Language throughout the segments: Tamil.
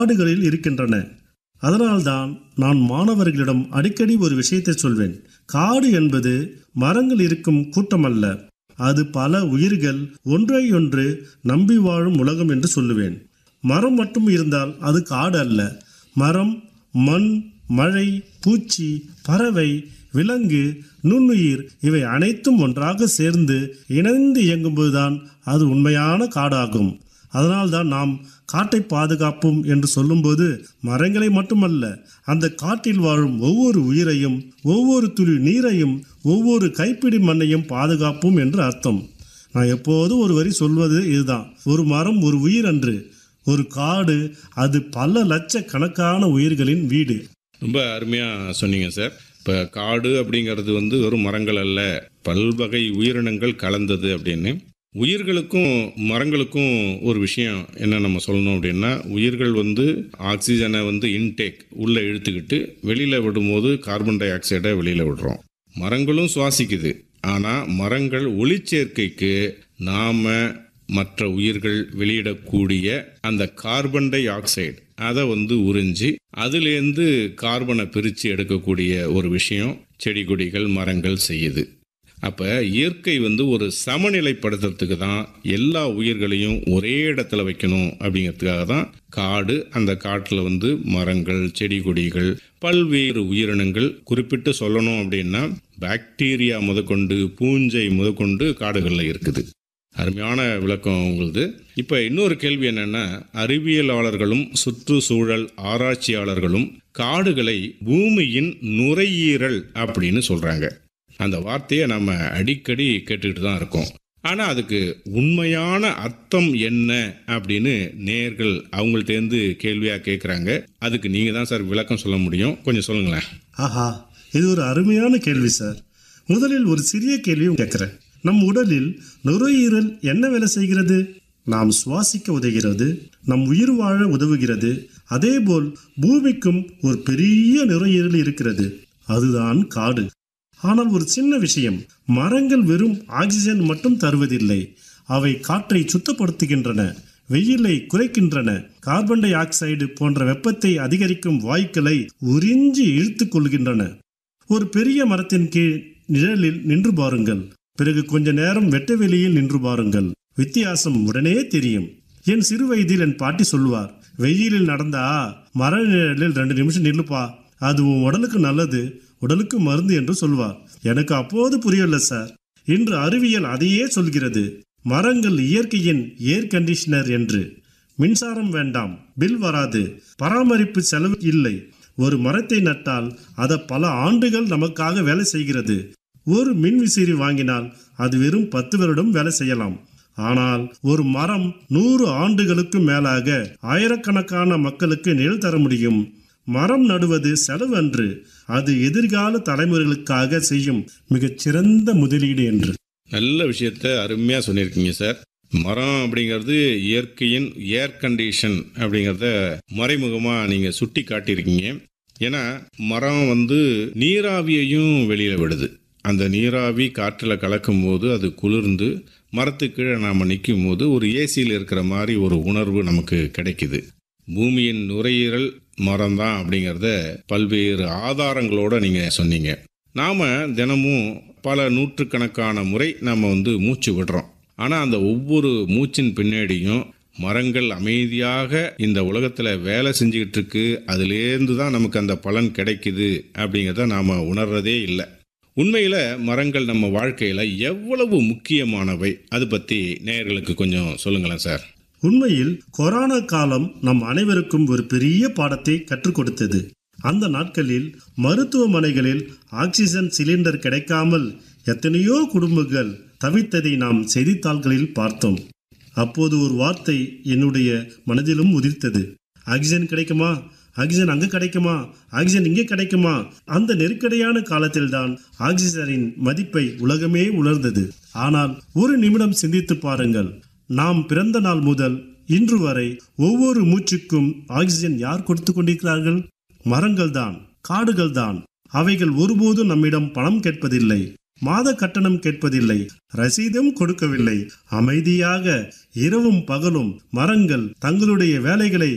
காடுகளில் இருக்கின்றன அதனால்தான் நான் மாணவர்களிடம் அடிக்கடி ஒரு விஷயத்தை சொல்வேன் காடு என்பது மரங்கள் இருக்கும் கூட்டம் அல்ல அது பல உயிர்கள் ஒன்றையொன்று நம்பி வாழும் உலகம் என்று சொல்லுவேன் மரம் மட்டும் இருந்தால் அது காடு அல்ல மரம் மண் மழை பூச்சி பறவை விலங்கு நுண்ணுயிர் இவை அனைத்தும் ஒன்றாக சேர்ந்து இணைந்து இயங்கும்போதுதான் அது உண்மையான காடாகும் அதனால்தான் நாம் காட்டை பாதுகாப்போம் என்று சொல்லும்போது மரங்களை மட்டுமல்ல அந்த காட்டில் வாழும் ஒவ்வொரு உயிரையும் ஒவ்வொரு துளி நீரையும் ஒவ்வொரு கைப்பிடி மண்ணையும் பாதுகாப்போம் என்று அர்த்தம் நான் எப்போதும் ஒரு வரி சொல்வது இதுதான் ஒரு மரம் ஒரு உயிர் அன்று ஒரு காடு அது பல லட்சக்கணக்கான உயிர்களின் வீடு ரொம்ப அருமையாக சொன்னீங்க சார் இப்போ காடு அப்படிங்கிறது வந்து வெறும் மரங்கள் அல்ல பல்வகை உயிரினங்கள் கலந்தது அப்படின்னு உயிர்களுக்கும் மரங்களுக்கும் ஒரு விஷயம் என்ன நம்ம சொல்லணும் அப்படின்னா உயிர்கள் வந்து ஆக்சிஜனை வந்து இன்டேக் உள்ளே இழுத்துக்கிட்டு வெளியில் விடும்போது கார்பன் டை ஆக்சைடை வெளியில் விடுறோம் மரங்களும் சுவாசிக்குது ஆனால் மரங்கள் ஒளிச்சேர்க்கைக்கு நாம் மற்ற உயிர்கள் வெளியிடக்கூடிய அந்த கார்பன் டை ஆக்சைடு அதை வந்து உறிஞ்சி அதுலேருந்து கார்பனை பிரித்து எடுக்கக்கூடிய ஒரு விஷயம் செடி கொடிகள் மரங்கள் செய்யுது அப்போ இயற்கை வந்து ஒரு சமநிலைப்படுத்துறதுக்கு தான் எல்லா உயிர்களையும் ஒரே இடத்துல வைக்கணும் அப்படிங்கிறதுக்காக தான் காடு அந்த காட்டில் வந்து மரங்கள் செடி கொடிகள் பல்வேறு உயிரினங்கள் குறிப்பிட்டு சொல்லணும் அப்படின்னா பாக்டீரியா முதற்கொண்டு பூஞ்சை முதற்கொண்டு காடுகளில் இருக்குது அருமையான விளக்கம் உங்களுது இப்போ இன்னொரு கேள்வி என்னன்னா அறிவியலாளர்களும் சுற்றுச்சூழல் ஆராய்ச்சியாளர்களும் காடுகளை பூமியின் நுரையீரல் அப்படின்னு சொல்றாங்க அந்த வார்த்தையை நம்ம அடிக்கடி கேட்டுக்கிட்டு தான் இருக்கோம் ஆனால் அதுக்கு உண்மையான அர்த்தம் என்ன அப்படின்னு நேர்கள் அவங்கள்ட்டேருந்து கேள்வியாக கேட்குறாங்க அதுக்கு நீங்கள் தான் சார் விளக்கம் சொல்ல முடியும் கொஞ்சம் சொல்லுங்களேன் ஆஹா இது ஒரு அருமையான கேள்வி சார் முதலில் ஒரு சிறிய கேள்வியும் கேட்கிறேன் நம் உடலில் நுரையீரல் என்ன வேலை செய்கிறது நாம் சுவாசிக்க உதவுகிறது நம் உயிர் வாழ உதவுகிறது அதேபோல் பூமிக்கும் ஒரு பெரிய நுரையீரல் இருக்கிறது அதுதான் காடு ஆனால் ஒரு சின்ன விஷயம் மரங்கள் வெறும் ஆக்சிஜன் மட்டும் தருவதில்லை அவை காற்றை சுத்தப்படுத்துகின்றன வெயிலை குறைக்கின்றன கார்பன் டை ஆக்சைடு போன்ற வெப்பத்தை அதிகரிக்கும் வாயுக்களை உறிஞ்சி இழுத்துக் கொள்கின்றன ஒரு பெரிய மரத்தின் கீழ் நிழலில் நின்று பாருங்கள் பிறகு கொஞ்ச நேரம் வெட்ட வெளியில் நின்று பாருங்கள் வித்தியாசம் உடனே தெரியும் என் சிறு வயதில் என் பாட்டி சொல்லுவார் வெயிலில் நடந்தா மர நிழலில் ரெண்டு நிமிஷம் நில்லுப்பா அது உன் உடலுக்கு நல்லது உடலுக்கு மருந்து என்று சொல்வார் எனக்கு அப்போது புரியல சார் இன்று அறிவியல் அதையே சொல்கிறது மரங்கள் இயற்கையின் ஏர் கண்டிஷனர் என்று மின்சாரம் வேண்டாம் பில் வராது பராமரிப்பு செலவு இல்லை ஒரு மரத்தை நட்டால் அதை பல ஆண்டுகள் நமக்காக வேலை செய்கிறது ஒரு மின் விசிறி வாங்கினால் அது வெறும் பத்து வருடம் வேலை செய்யலாம் ஆனால் ஒரு மரம் நூறு ஆண்டுகளுக்கு மேலாக ஆயிரக்கணக்கான மக்களுக்கு நிழல் தர முடியும் மரம் நடுவது செலவு அன்று அது எதிர்கால தலைமுறைகளுக்காக செய்யும் மிகச்சிறந்த முதலீடு என்று நல்ல விஷயத்த அருமையாக சொல்லியிருக்கீங்க சார் மரம் அப்படிங்கிறது இயற்கையின் ஏர் கண்டிஷன் அப்படிங்கிறத மறைமுகமாக நீங்கள் சுட்டி காட்டியிருக்கீங்க ஏன்னா மரம் வந்து நீராவியையும் வெளியில் விடுது அந்த நீராவி காற்றில் கலக்கும் போது அது குளிர்ந்து மரத்துக்கு கீழே நாம் நிற்கும் போது ஒரு ஏசியில் இருக்கிற மாதிரி ஒரு உணர்வு நமக்கு கிடைக்குது பூமியின் நுரையீரல் மரம் தான் அப்படிங்கிறத பல்வேறு ஆதாரங்களோட நீங்கள் சொன்னீங்க நாம் தினமும் பல நூற்றுக்கணக்கான முறை நம்ம வந்து மூச்சு விடுறோம் ஆனால் அந்த ஒவ்வொரு மூச்சின் பின்னாடியும் மரங்கள் அமைதியாக இந்த உலகத்தில் வேலை செஞ்சுக்கிட்டு இருக்கு அதுலேருந்து தான் நமக்கு அந்த பலன் கிடைக்குது அப்படிங்கிறத நாம் உணர்றதே இல்லை உண்மையில் மரங்கள் நம்ம வாழ்க்கையில் எவ்வளவு முக்கியமானவை அது பற்றி நேயர்களுக்கு கொஞ்சம் சொல்லுங்களேன் சார் உண்மையில் கொரோனா காலம் நம் அனைவருக்கும் ஒரு பெரிய பாடத்தை கற்றுக் கொடுத்தது அந்த நாட்களில் மருத்துவமனைகளில் ஆக்சிஜன் சிலிண்டர் கிடைக்காமல் எத்தனையோ குடும்பங்கள் தவித்ததை நாம் செய்தித்தாள்களில் பார்த்தோம் அப்போது ஒரு வார்த்தை என்னுடைய மனதிலும் உதிர்த்தது ஆக்சிஜன் கிடைக்குமா ஆக்சிஜன் அங்க கிடைக்குமா ஆக்சிஜன் இங்கே கிடைக்குமா அந்த நெருக்கடியான காலத்தில்தான் ஆக்சிஜனின் மதிப்பை உலகமே உணர்ந்தது ஆனால் ஒரு நிமிடம் சிந்தித்து பாருங்கள் நாம் பிறந்த நாள் முதல் இன்று வரை ஒவ்வொரு மூச்சுக்கும் ஆக்சிஜன் யார் கொடுத்து கொண்டிருக்கிறார்கள் மரங்கள் தான் காடுகள் தான் அவைகள் ஒருபோதும் நம்மிடம் பணம் கேட்பதில்லை மாத கட்டணம் கேட்பதில்லை ரசீதும் கொடுக்கவில்லை அமைதியாக இரவும் பகலும் மரங்கள் தங்களுடைய வேலைகளை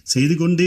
செய்து கொண்டே